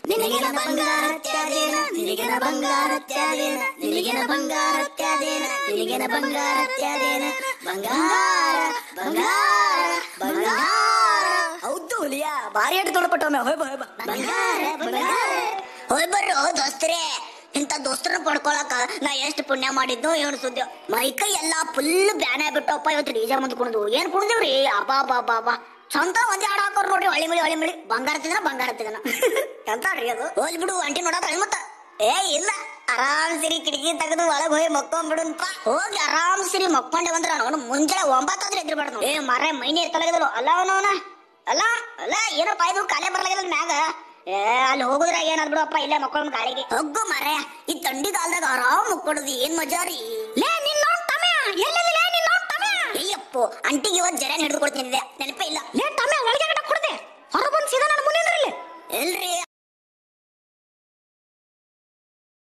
ನಿನಗಿನ ಬಂಗಾರ ತ್ಯಾದೇನ ನಿನಗಿನ ಬಂಗಾರ ತ್ಯಾದೇನ ನಿನಗಿನ ಬಂಗಾರ ತ್ಯಾದೇನ ನಿನಗಿನ ಬಂಗಾರ ತ್ಯಾದೇನ ಬಂಗಾರ ಬಂಗಾರ ಬಂಗಾರ ಹೌದು ಹುಲಿಯ ಭಾರಿ ಆಟ ತೊಡಪಟ್ಟವನ ಹೋಯ್ ಬಾ ಹೋಯ್ ಬಾ ಬಂಗಾರ ಬಂಗಾರ ಹೋಯ್ ಬರ್ರೋ ದೋಸ್ತರೇ ಇಂಥ ದೋಸ್ತರನ್ನ ಪಡ್ಕೊಳಕ ನಾ ಎಷ್ಟು ಪುಣ್ಯ ಮಾಡಿದ್ನೋ ಏನು ಸುದ್ದಿ ಮೈಕೈ ಎಲ್ಲ ಫುಲ್ ಬ್ಯಾನ್ ಆಗ್ಬಿಟ್ಟಪ್ಪ ಇವತ್ತು ಡಿಜೆ ಮುಂದೆ ಕುಣಿದು ಏನ್ ಕುಣಿದೇವ್ರಿ ಅಬಾ ಬಾ ಬಾ ಬಾ ಚಂದ ಒಂದೇ ಹಾಡು ಹಾಕೋರ್ ನೋಡ್ರಿ ಹಳ್ಳಿ ಮಳಿ ಹಳ್ಳಿ ಮಳಿ ಬಂಗಾರ ತಿಂದ್ರ ಬಂಗಾರ ತಿಂದ್ರ ಎಂತಾಡ್ರಿ ಅದು ಹೋಲ್ ಬಿಡು ಅಂಟಿ ನೋಡೋದ ಮತ್ತ ಏ ಇಲ್ಲ ಆರಾಮ್ ಸಿರಿ ಕಿಟಕಿ ತೆಗೆದು ಒಳಗ್ ಹೋಗಿ ಮಕ್ಕೊಂಡ್ಬಿಡುನ್ಪ ಹೋಗಿ ಆರಾಮ್ ಸಿರಿ ಮಕ್ಕೊಂಡೆ ಬಂದ್ರ ಅವನು ಮುಂಜಾನೆ ಒಂಬತ್ತಾದ್ರೆ ಎದ್ರಬಾರ್ದು ಏ ಮರ ಮೈನಿ ಇರ್ತಲಾಗಿದ್ರು ಅಲ್ಲ ಅವನವನ ಅಲ್ಲ ಅಲ್ಲ ಏನಪ್ಪ ಇದು ಕಾಲೇ ಬರ್ಲಾಗಿಲ್ಲ ಮ್ಯಾಗ ಏ ಅಲ್ಲಿ ಹೋಗುದ್ರ ಏನಾದ್ ಬಿಡಪ್ಪ ಇಲ್ಲೇ ಮಕ್ಕಳ ಗಾಳಿಗೆ ಹೋಗು ಮರ ಈ ತಂಡಿ ಕಾಲದಾಗ ಆರಾಮ್ ಮುಕ್ಕೊಡದು ಏನ್ ಮಜಾ ರೀ ಲೇ ನಿನ್ನ ತಮ್ಯ ಎಲ್ಲದಿಲ್ಲ ನಿನ್ನ ತಮ್ಯ ಅಯ್ಯಪ್ಪೋ ಅಂಟಿಗೆ ಇವತ್ತು ಜರ ಹಿಡಿದು ಕೊಡ್ತೀನಿ ನೆನಪೇ ಇಲ್ಲ ಲೇ ತಮ್ಯ ಒಳಗೆ ಗಡ ಕೊಡದೆ ಹೊರ ಬಂದು ಸೀದಾ ನನ್ನ ಮುಂದೆ ಇಲ್ರಿ